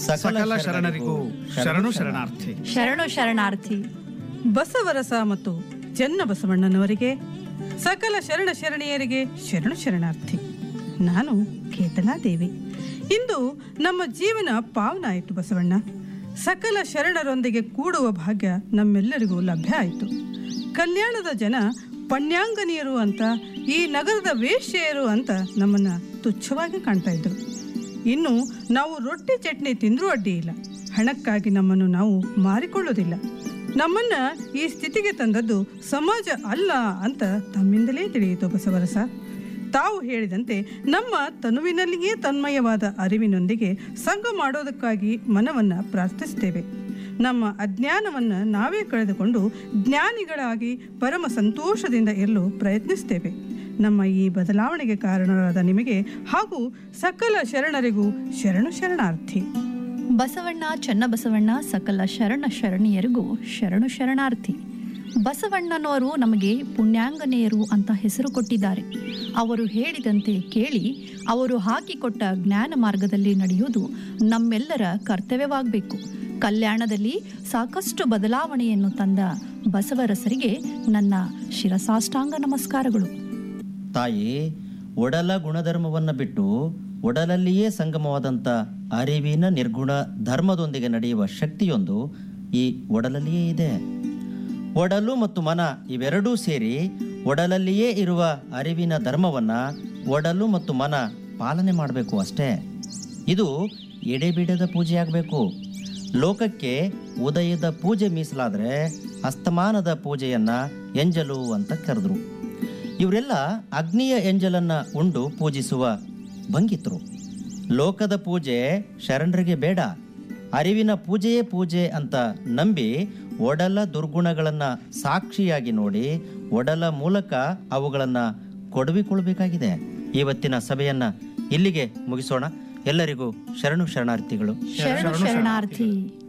ಸಕಲ ಶರಣರಿಗೂ ಶರಣು ಶರಣಾರ್ಥಿ ಶರಣು ಶರಣಾರ್ಥಿ ಬಸವರಸ ಮತ್ತು ಚೆನ್ನ ಬಸವಣ್ಣನವರಿಗೆ ಸಕಲ ಶರಣ ಶರಣೆಯರಿಗೆ ಶರಣು ಶರಣಾರ್ಥಿ ನಾನು ಕೇತನಾ ದೇವಿ ಇಂದು ನಮ್ಮ ಜೀವನ ಪಾವನ ಆಯಿತು ಬಸವಣ್ಣ ಸಕಲ ಶರಣರೊಂದಿಗೆ ಕೂಡುವ ಭಾಗ್ಯ ನಮ್ಮೆಲ್ಲರಿಗೂ ಲಭ್ಯ ಆಯಿತು ಕಲ್ಯಾಣದ ಜನ ಪಣ್ಯಾಂಗನಿಯರು ಅಂತ ಈ ನಗರದ ವೇಶ್ಯೆಯರು ಅಂತ ನಮ್ಮನ್ನ ತುಚ್ಛವಾಗಿ ಕಾಣ್ತಾ ಇದ್ರು ಇನ್ನು ನಾವು ರೊಟ್ಟಿ ಚಟ್ನಿ ತಿಂದ್ರೂ ಅಡ್ಡಿ ಇಲ್ಲ ಹಣಕ್ಕಾಗಿ ನಮ್ಮನ್ನು ನಾವು ಮಾರಿಕೊಳ್ಳೋದಿಲ್ಲ ನಮ್ಮನ್ನ ಈ ಸ್ಥಿತಿಗೆ ತಂದದ್ದು ಸಮಾಜ ಅಲ್ಲ ಅಂತ ತಮ್ಮಿಂದಲೇ ತಿಳಿಯಿತು ಬಸವರಸ ತಾವು ಹೇಳಿದಂತೆ ನಮ್ಮ ತನುವಿನಲ್ಲಿಯೇ ತನ್ಮಯವಾದ ಅರಿವಿನೊಂದಿಗೆ ಸಂಘ ಮಾಡೋದಕ್ಕಾಗಿ ಮನವನ್ನ ಪ್ರಾರ್ಥಿಸ್ತೇವೆ ನಮ್ಮ ಅಜ್ಞಾನವನ್ನು ನಾವೇ ಕಳೆದುಕೊಂಡು ಜ್ಞಾನಿಗಳಾಗಿ ಪರಮ ಸಂತೋಷದಿಂದ ಇರಲು ಪ್ರಯತ್ನಿಸ್ತೇವೆ ನಮ್ಮ ಈ ಬದಲಾವಣೆಗೆ ಕಾರಣರಾದ ನಿಮಗೆ ಹಾಗೂ ಸಕಲ ಶರಣರಿಗೂ ಶರಣು ಶರಣಾರ್ಥಿ ಬಸವಣ್ಣ ಚನ್ನಬಸವಣ್ಣ ಸಕಲ ಶರಣ ಶರಣಿಯರಿಗೂ ಶರಣು ಶರಣಾರ್ಥಿ ಬಸವಣ್ಣನವರು ನಮಗೆ ಪುಣ್ಯಾಂಗನೆಯರು ಅಂತ ಹೆಸರು ಕೊಟ್ಟಿದ್ದಾರೆ ಅವರು ಹೇಳಿದಂತೆ ಕೇಳಿ ಅವರು ಹಾಕಿಕೊಟ್ಟ ಜ್ಞಾನ ಮಾರ್ಗದಲ್ಲಿ ನಡೆಯುವುದು ನಮ್ಮೆಲ್ಲರ ಕರ್ತವ್ಯವಾಗಬೇಕು ಕಲ್ಯಾಣದಲ್ಲಿ ಸಾಕಷ್ಟು ಬದಲಾವಣೆಯನ್ನು ತಂದ ಬಸವರಸರಿಗೆ ನನ್ನ ಶಿರಸಾಷ್ಟಾಂಗ ನಮಸ್ಕಾರಗಳು ತಾಯಿ ಒಡಲ ಗುಣಧರ್ಮವನ್ನು ಬಿಟ್ಟು ಒಡಲಲ್ಲಿಯೇ ಸಂಗಮವಾದಂಥ ಅರಿವಿನ ನಿರ್ಗುಣ ಧರ್ಮದೊಂದಿಗೆ ನಡೆಯುವ ಶಕ್ತಿಯೊಂದು ಈ ಒಡಲಲ್ಲಿಯೇ ಇದೆ ಒಡಲು ಮತ್ತು ಮನ ಇವೆರಡೂ ಸೇರಿ ಒಡಲಲ್ಲಿಯೇ ಇರುವ ಅರಿವಿನ ಧರ್ಮವನ್ನು ಒಡಲು ಮತ್ತು ಮನ ಪಾಲನೆ ಮಾಡಬೇಕು ಅಷ್ಟೇ ಇದು ಎಡೆಬಿಡದ ಪೂಜೆ ಆಗಬೇಕು ಲೋಕಕ್ಕೆ ಉದಯದ ಪೂಜೆ ಮೀಸಲಾದರೆ ಅಸ್ತಮಾನದ ಪೂಜೆಯನ್ನ ಎಂಜಲು ಅಂತ ಕರೆದ್ರು ಇವರೆಲ್ಲ ಅಗ್ನಿಯ ಎಂಜಲನ್ನ ಉಂಡು ಪೂಜಿಸುವ ಭಂಗಿತರು ಲೋಕದ ಪೂಜೆ ಶರಣರಿಗೆ ಬೇಡ ಅರಿವಿನ ಪೂಜೆಯೇ ಪೂಜೆ ಅಂತ ನಂಬಿ ಒಡಲ ದುರ್ಗುಣಗಳನ್ನು ಸಾಕ್ಷಿಯಾಗಿ ನೋಡಿ ಒಡಲ ಮೂಲಕ ಅವುಗಳನ್ನು ಕೊಡವಿಕೊಳ್ಬೇಕಾಗಿದೆ ಇವತ್ತಿನ ಸಭೆಯನ್ನ ಇಲ್ಲಿಗೆ ಮುಗಿಸೋಣ ಎಲ್ಲರಿಗೂ ಶರಣು ಶರಣಾರ್ಥಿಗಳು ಶರಣು ಶರಣಾರ್ಥಿ